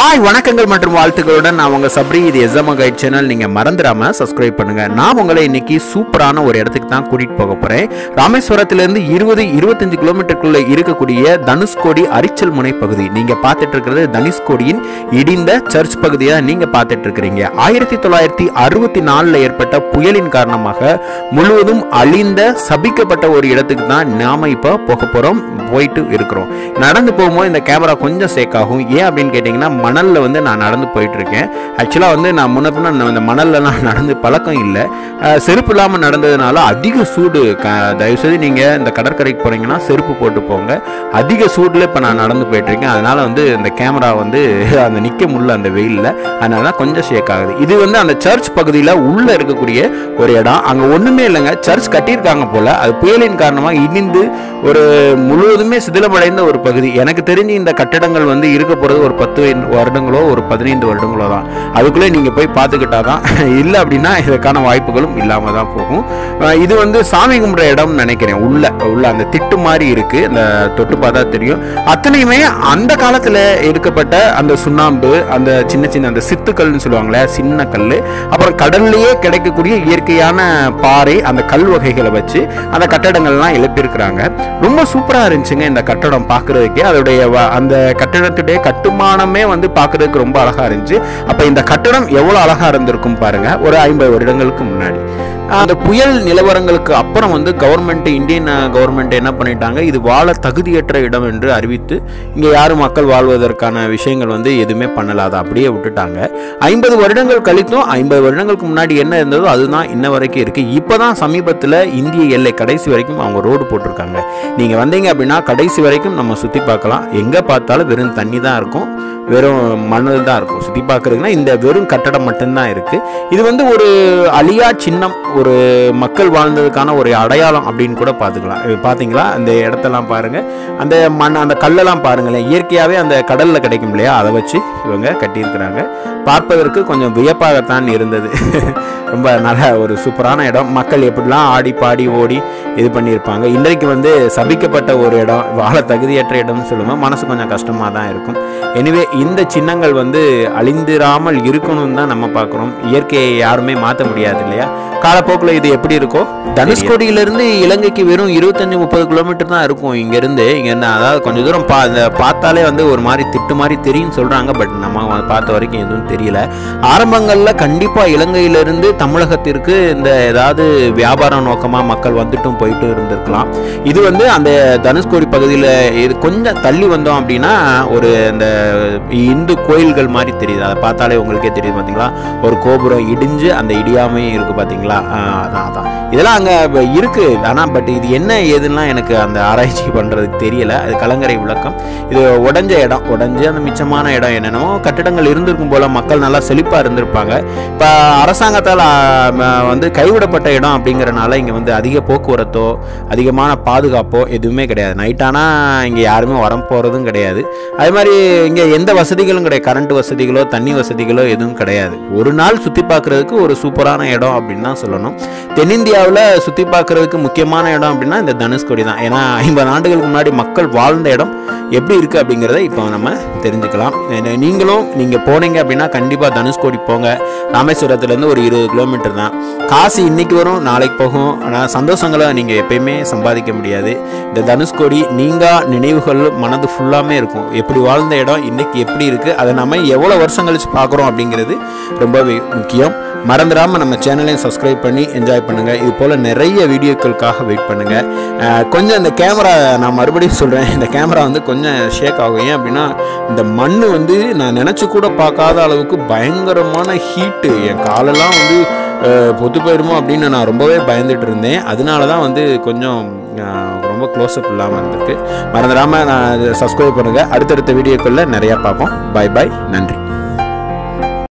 hi வணக்கங்கள் மற்றும் வாழ்த்துக்களுடன் நான் உங்க சப்ரி இது எஸ்எம் கைட் சேனல் நீங்க மறந்துடாம சப்ஸ்கிரைப் பண்ணுங்க நான் உங்களை இன்னைக்கு சூப்பரான ஒரு இடத்துக்கு தான் கூட்டிட்டு போக போறேன் ராமேஸ்வரத்திலிருந்து இருபது இருபத்தஞ்சு கிலோமீட்டருக்குள்ள இருக்கக்கூடிய தனுஷ்கோடி அரிச்சல் முனை பகுதி நீங்க பார்த்துட்டு இருக்கிறது தனுஷ்கோடியின் இடிந்த சர்ச் பகுதியை நீங்க பார்த்துட்டு இருக்கிறீங்க ஆயிரத்தி தொள்ளாயிரத்தி அறுபத்தி நாலுல ஏற்பட்ட புயலின் காரணமாக முழுவதும் அழிந்த சபிக்கப்பட்ட ஒரு இடத்துக்கு தான் நாம இப்போ போக போறோம் போயிட்டு இருக்கிறோம் நடந்து போகும்போது இந்த கேமரா கொஞ்சம் சேக் ஆகும் ஏன் அப்படின்னு கேட்டிங்கன்னா மணலில் வந்து நான் நடந்து போயிட்டு இருக்கேன் ஆக்சுவலாக வந்து நான் முன்ன பின்ன நான் இந்த மணல்லலாம் நடந்து பழக்கம் இல்லை அஹ், செருப்பு இல்லாமல் நடந்ததுனால அதிக சூடு க தயவுசெய்து நீங்கள் இந்த கடற்கரைக்கு போகிறீங்கன்னா செருப்பு போட்டு போங்க அதிக சூடில் இப்போ நான் நடந்து போயிட்டு இருக்கேன் அதனால் வந்து இந்த கேமரா வந்து அந்த நிற்க முடியல அந்த வெயிலில் அதனால தான் கொஞ்சம் ஷேக் ஆகுது இது வந்து அந்த சர்ச் பகுதியில் உள்ளே இருக்கக்கூடிய ஒரு இடம் அங்கே ஒன்றுமே இல்லைங்க சர்ச் கட்டியிருக்காங்க போல் அது புயலின் காரணமாக இடிந்து ஒரு முழுவதுமே சிதிலமடைந்த ஒரு பகுதி எனக்கு தெரிஞ்சு இந்த கட்டடங்கள் வந்து இருக்க போகிறது ஒரு பத்து வருடங்களோ ஒரு பதினைந்து வருடங்களோ தான் அதுக்குள்ளே நீங்கள் போய் பார்த்துக்கிட்டா தான் இல்லை அப்படின்னா இதற்கான வாய்ப்புகளும் இல்லாமல் தான் போகும் அஹ் இது வந்து சாமி கும்பிட்ற இடம்னு நினைக்கிறேன் உள்ள உள்ள அந்த திட்டு மாதிரி இருக்குது அந்த தொட்டு பார்த்தா தெரியும் அத்தனையுமே அந்த காலத்தில் எடுக்கப்பட்ட அந்த சுண்ணாம்பு அந்த சின்ன சின்ன அந்த சித்துக்கள்னு சொல்லுவாங்களே சின்ன கல் அப்புறம் கடல்லையே கிடைக்கக்கூடிய இயற்கையான பாறை அந்த கல் வகைகளை வச்சு அந்த கட்டடங்கள்லாம் எழுப்பியிருக்கிறாங்க ரொம்ப சூப்பராக இருந்துச்சுங்க இந்த கட்டடம் பார்க்குறதுக்கே அதோடைய வ- அந்த கட்டடத்துடைய கட்டுமானமே வந்து பார்க்குறதுக்கு ரொம்ப அழகாக இருந்துச்சு அப்போ இந்த கட்டடம் எவ்வளோ அழகாக இருந்திருக்கும் பாருங்க ஒரு ஐம்பது வருடங்களுக்கு முன்னாடி அந்த புயல் நிலவரங்களுக்கு அப்புறம் வந்து கவர்மெண்ட் இந்தியன் கவர்மெண்ட் என்ன பண்ணிட்டாங்க இது வாழ தகுதியற்ற இடம் என்று அறிவித்து இங்கே யாரும் மக்கள் வாழ்வதற்கான விஷயங்கள் வந்து எதுவுமே பண்ணல அதை அப்படியே விட்டுட்டாங்க ஐம்பது வருடங்கள் கழித்தும் ஐம்பது வருடங்களுக்கு முன்னாடி என்ன இருந்ததோ அதுதான் இன்ன வரைக்கும் இருக்குது இப்போ தான் சமீபத்தில் இந்திய எல்லை கடைசி வரைக்கும் அவங்க ரோடு போட்டிருக்காங்க நீங்கள் வந்தீங்க அப்படின்னா கடைசி வரைக்கும் நம்ம சுற்றி பார்க்கலாம் எங்கே பார்த்தாலும் வெறும் தண்ணி தான் இருக்கும் வெறும் மணல் தான் இருக்கும் சுற்றி பார்க்குறதுக்குன்னா இந்த வெறும் கட்டடம் மட்டும்தான் இருக்குது இது வந்து ஒரு அழியா சின்னம் ஒரு மக்கள் வாழ்ந்ததுக்கான ஒரு அடையாளம் அப்படின்னு கூட பார்த்துக்கலாம் இது பார்த்தீங்களா அந்த இடத்தெல்லாம் பாருங்கள் அந்த மண் அந்த கல்லெல்லாம் பாருங்களேன் இயற்கையாகவே அந்த கடலில் கிடைக்கும் இல்லையா அதை வச்சு இவங்க கட்டியிருக்கிறாங்க பார்ப்பதற்கு கொஞ்சம் வியப்பாகத்தான் இருந்தது ரொம்ப நல்ல ஒரு சூப்பரான இடம் மக்கள் எப்படிலாம் ஆடி பாடி ஓடி இது பண்ணியிருப்பாங்க இன்றைக்கு வந்து சபிக்கப்பட்ட ஒரு இடம் வாழ தகுதியற்ற இடம்னு சொல்லுவோம் மனசு கொஞ்சம் கஷ்டமாக தான் இருக்கும் எனிவே இந்த சின்னங்கள் வந்து அழிந்திராமல் இருக்கணும்னு தான் நம்ம பார்க்குறோம் இயற்கையை யாருமே மாற்ற முடியாது இல்லையா காலப்போக்கில் இது எப்படி இருக்கோ தனுஷ்கோடியிலிருந்து இலங்கைக்கு வெறும் இருபத்தஞ்சு முப்பது கிலோமீட்டர் தான் இருக்கும் இங்கேருந்து இங்கேருந்து அதாவது கொஞ்சம் தூரம் பா இந்த பார்த்தாலே வந்து ஒரு மாதிரி திட்டு மாதிரி தெரியும்னு சொல்கிறாங்க பட் நம்ம வந்து பார்த்த வரைக்கும் எதுவும் தெரியல ஆரம்பங்களில் கண்டிப்பாக இலங்கையிலிருந்து தமிழகத்திற்கு இந்த ஏதாவது வியாபார நோக்கமாக மக்கள் வந்துட்டும் போயிட்டு இருந்திருக்கலாம் இது வந்து அந்த தனுஷ்கோடி பகுதியில் இது கொஞ்சம் தள்ளி வந்தோம் அப்படின்னா ஒரு இந்த இந்து கோயில்கள் மாதிரி தெரியுது அதை பார்த்தாலே உங்களுக்கே தெரியுது பார்த்தீங்களா ஒரு கோபுரம் இடிஞ்சு அந்த இடியாமையும் இருக்குது பார்த்தீங்களா ஆஹ் அதான் அதான் இதெல்லாம் அங்கே இருக்குது ஆனால் பட் இது என்ன ஏதுன்னா எனக்கு அந்த ஆராய்ச்சி பண்ணுறதுக்கு தெரியல அது கலங்கரை விளக்கம் இது உடஞ்ச இடம் உடஞ்சு அந்த மிச்சமான இடம் என்னென்னமோ கட்டிடங்கள் இருந்திருக்கும் போல மக்கள் நல்லா செழிப்பாக இருந்திருப்பாங்க இப்போ அரசாங்கத்தால் ஆ, ம- வந்து கைவிடப்பட்ட இடம் அப்படிங்கிறனால இங்கே வந்து அதிக போக்குவரத்தோ அதிகமான பாதுகாப்போ எதுவுமே கிடையாது நைட்டானா இங்கே யாருமே வர போகிறதும் கிடையாது அதே மாதிரி இங்கே எந்த வசதிகளும் கிடையாது கரண்ட் வசதிகளோ தண்ணி வசதிகளோ எதுவும் கிடையாது ஒரு நாள் சுற்றி பார்க்குறதுக்கு ஒரு சூப்பரான இடம் அப்படின்னு தான் சொல்லணும் தென்னிந்தியாவில் சுற்றி பார்க்குறதுக்கு முக்கியமான இடம் அப்படின்னா இந்த தனுஷ்கோடி தான் ஏன்னா ஐம்பது ஆண்டுகளுக்கு முன்னாடி மக்கள் வாழ்ந்த இடம் எப்படி இருக்குது அப்படிங்கிறத இப்போ நம்ம தெரிஞ்சுக்கலாம் ஏன்னா நீங்களும் நீங்கள் போனீங்க அப்படின்னா கண்டிப்பாக தனுஷ்கோடி போங்க ராமேஸ்வரத்துலேருந்து ஒரு இருபது கிலோமீட்டர் தான் காசு இன்னைக்கு வரும் நாளைக்கு போகும் ஆனால் சந்தோஷங்களை நீங்கள் எப்பயுமே சம்பாதிக்க முடியாது இந்த தனுஷ்கோடி நீங்கா நினைவுகள் மனது ஃபுல்லாமே இருக்கும் எப்படி வாழ்ந்த இடம் இன்னைக்கு எப்படி இருக்குது அதை நம்ம எவ்வளோ வருஷம் கழிச்சு பார்க்குறோம் அப்படிங்கிறது ரொம்பவே முக்கியம் மறந்துடாமல் நம்ம சேனலையும் சப்ஸ்கிரைப் பண்ணி என்ஜாய் பண்ணுங்கள் இது போல் நிறைய வீடியோக்களுக்காக வெயிட் பண்ணுங்கள் அஹ் கொஞ்சம் இந்த கேமரா நான் மறுபடியும் சொல்கிறேன் இந்த கேமரா வந்து கொஞ்சம் ஷேக் ஆகும் ஏன் அப்படின்னா இந்த மண் வந்து நான் நினச்சி கூட பார்க்காத அளவுக்கு பயங்கரமான ஹீட்டு என் காலெல்லாம் வந்து அஹ், பொத்து போயிடுமோ அப்படின்னு நான் ரொம்பவே பயந்துட்டு இருந்தேன் அதனால தான் வந்து கொஞ்சம் அஹ், ரொம்ப க்ளோஸ்அப் இல்லாமல் இருந்திருக்கு மறந்துடாமல் நான் சப்ஸ்கிரைப் பண்ணுங்கள் அடுத்தடுத்த வீடியோக்களில் நிறையா பார்ப்போம் பை பை நன்றி